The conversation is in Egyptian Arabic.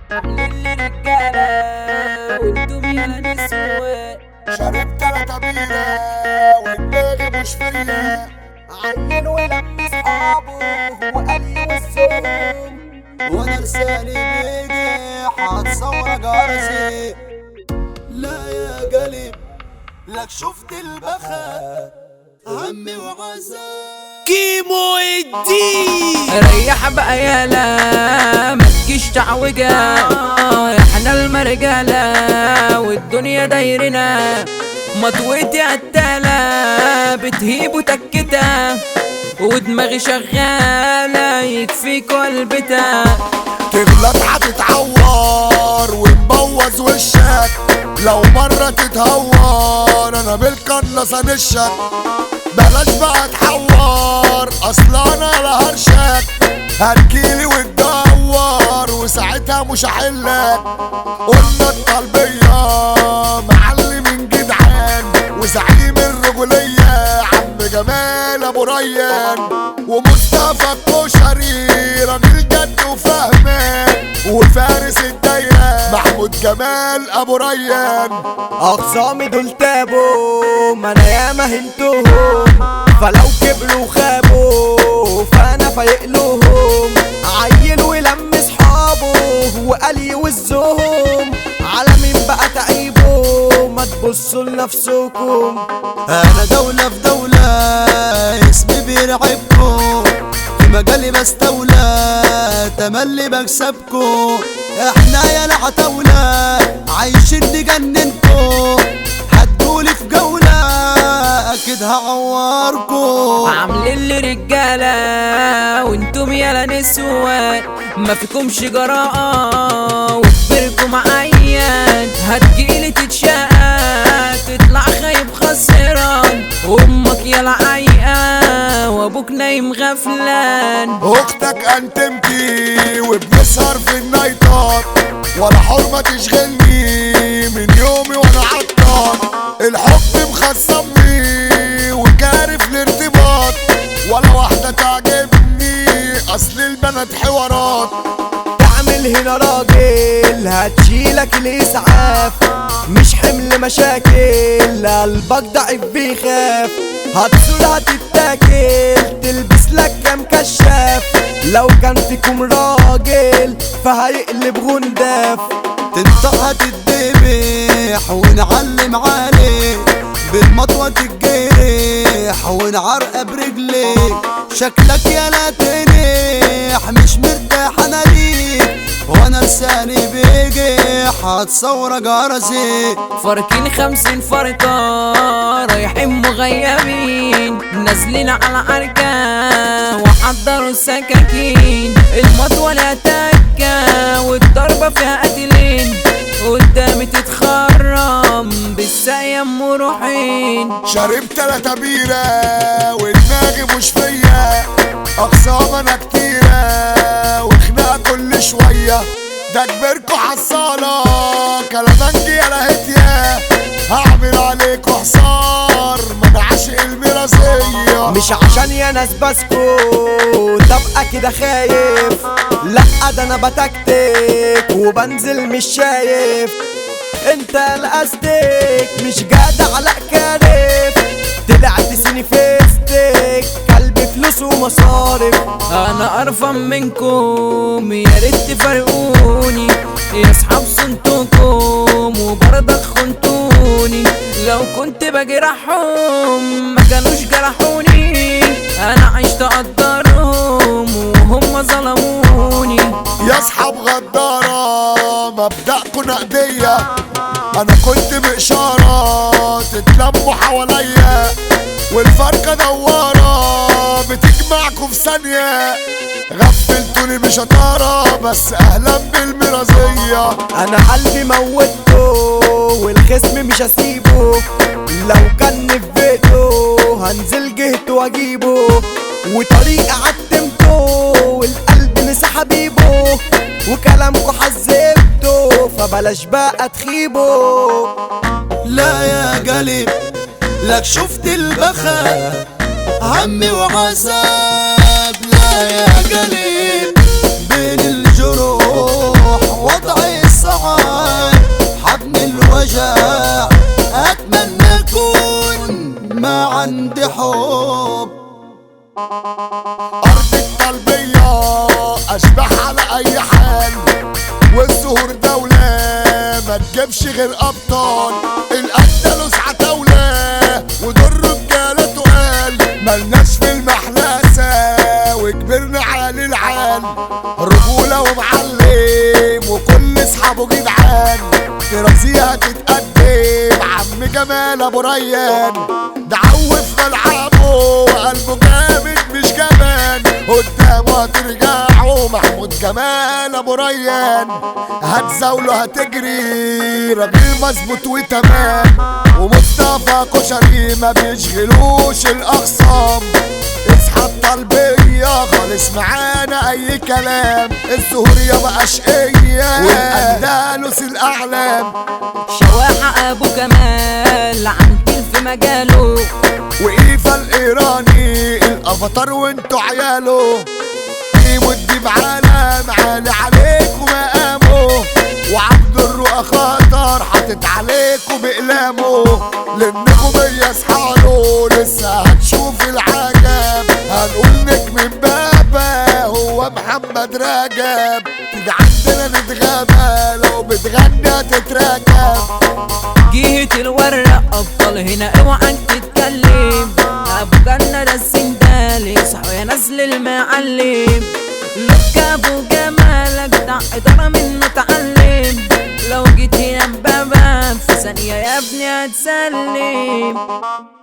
عاملين رجالة وانتم يا نسوان شربت تلاتة بيرة ودماغي مش فيا عنن ولم اصحابه وقال لي والسوم وانا لساني بيجي هتصور جرسي لا يا قلب لك شفت البخت همي وعذاب كيمو الدين ريح بقى يالا ما تجيش تعوجة احنا المرجالة والدنيا دايرنا مطويتي قتالة بتهيب وتكتة ودماغي شغالة يكفيك قلبتها تغلط هتتعور وتبوظ وشك لو مرة تتهور انا بالقناصة نشك بلاش بقى تحور اصل انا لا هرشك هتجيلي وتدور وساعتها مش هحلك قلنا الطلبية معلم جدعان وزعيم الرجولية عم جمال ابو ريان ومصطفى الكشري راجل جد وفهمان وفارس الدايرة محمود جمال ابو ريان اقسامي دول تابوا ما انا ياما هنتهم فلو كبروا وخابوا فانا فايق لهم عيل ولم صحابه وقال يوزهم على مين بقى تعيبوا ما تبصوا لنفسكم انا دولة في دولة اسمي بيرعبكم في مجالي بستولى تملي بكسبكم احنا يا العتاولة عايشين نجننكم هتقولي في جولة اكيد هعوركم عاملين لي رجالة وانتم يالا نسوان ما فيكمش جراءة وكبركم عيان هتجيلي تتشقى تطلع خايب خسران امك يالا عيقة وابوك نايم غفلان اختك انتمتي وبنسهر في النايتات ولا حرمة تشغلني من يومي وانا عطار الحب مخصمني وكارف الارتباط ولا واحدة تعجبني اصل البنات حوارات تعمل هنا راجل هتشيلك الاسعاف مش حمل مشاكل قلبك ضعيف بيخاف هتصور هتتاكل تلبس لك كام كشاف لو كان فيكم راجل فهيقلب غنداف تنطق هتتذبح ونعلم عليك بالمطوة تتجرح ونعرق برجليك شكلك يا لا تنيح مش مرتاح انا ليك وانا لساني بيجي هتصور جرسي فاركين خمسين فرقة رايحين مغيبين نازلين على عركة وحضروا السكاكين المطوة لها تكة والضربة فيها قتلين قدامي تتخرم بالسايا مروحين شربت تلاتة بيرة ودماغي مش فيا أقسام أنا كتيرة وخناقة كل شوية ده كبركوا حصالة كلامنجي يا لهتيا هعمل عليكوا حصار ما انا عاشق المرازية مش عشان يا ناس بسكو تبقى كده خايف لا ده انا بتكتك وبنزل مش شايف انت الاستيك مش جدع لا كارف طلعت سيني فيستك كلب فلوس ومصارف انا قرفان منكم يا ريت تفرقوني يا اصحاب صنتكم وبرضك خنتوني لو كنت بجرحهم ما كانوش جرحوني انا عشت اقدرهم وهم ظلموني يا اصحاب غدارة مبدأكوا نقدية انا كنت بإشارة تتلموا حواليا والفرقة دوارة بتجمعكوا في ثانية غفلتوني بشطارة بس اهلا بالمرازية انا قلبي موته والخصم مش هسيبه لو كان في بيته هنزل جهته واجيبه وطريقة عتمته والقلب نسى حبيبه وكلامكو حذبته فبلاش بقى تخيبه لا يا قلب لك شفت البخا همي وعذاب لا يا قلب بين الجروح وضعي اشبح على اي حال والزهور دولة ما تجيبش غير ابطال الاندلس عتاولة ودول رجالة تقال ملناش في المحلاسة وكبرنا على العال رجولة ومعلم وكل اصحابه جدعان دراسيها تتقدم عم جمال ابو ريان ده عوف ملعبه وقلبه جامد مش جبان قدامه هترجعوا محمود جمال ابو ريان هتزاوله هتجري راجل مظبوط وتمام ومصطفى كشري ما بيشغلوش الاخصام اسحب طلبية خالص معانا اي كلام الزهور يابا اشقية والاندلس الاعلام شواحة ابو كمال عنتيل في مجاله وإيفا الإيراني الأفاتار وانتوا عياله قيموا الديب عالم عالي عليك ومقامه وعبد الرؤى خطر حاطط عليكوا بإقلامه لأنكم بيصحاله لسه هتشوف العجب هنقول نجم بابا هو محمد رجب تيجي عندنا نتغابى لو بتغني هتتركب جهة الورق ابطال هنا اوعى تتكلم ابو جنة ده السندال اصحوا يا نسل المعلم لك ابو جمالك ده ادارة من متعلم لو جيت هنا بابا في ثانية يا ابني هتسلم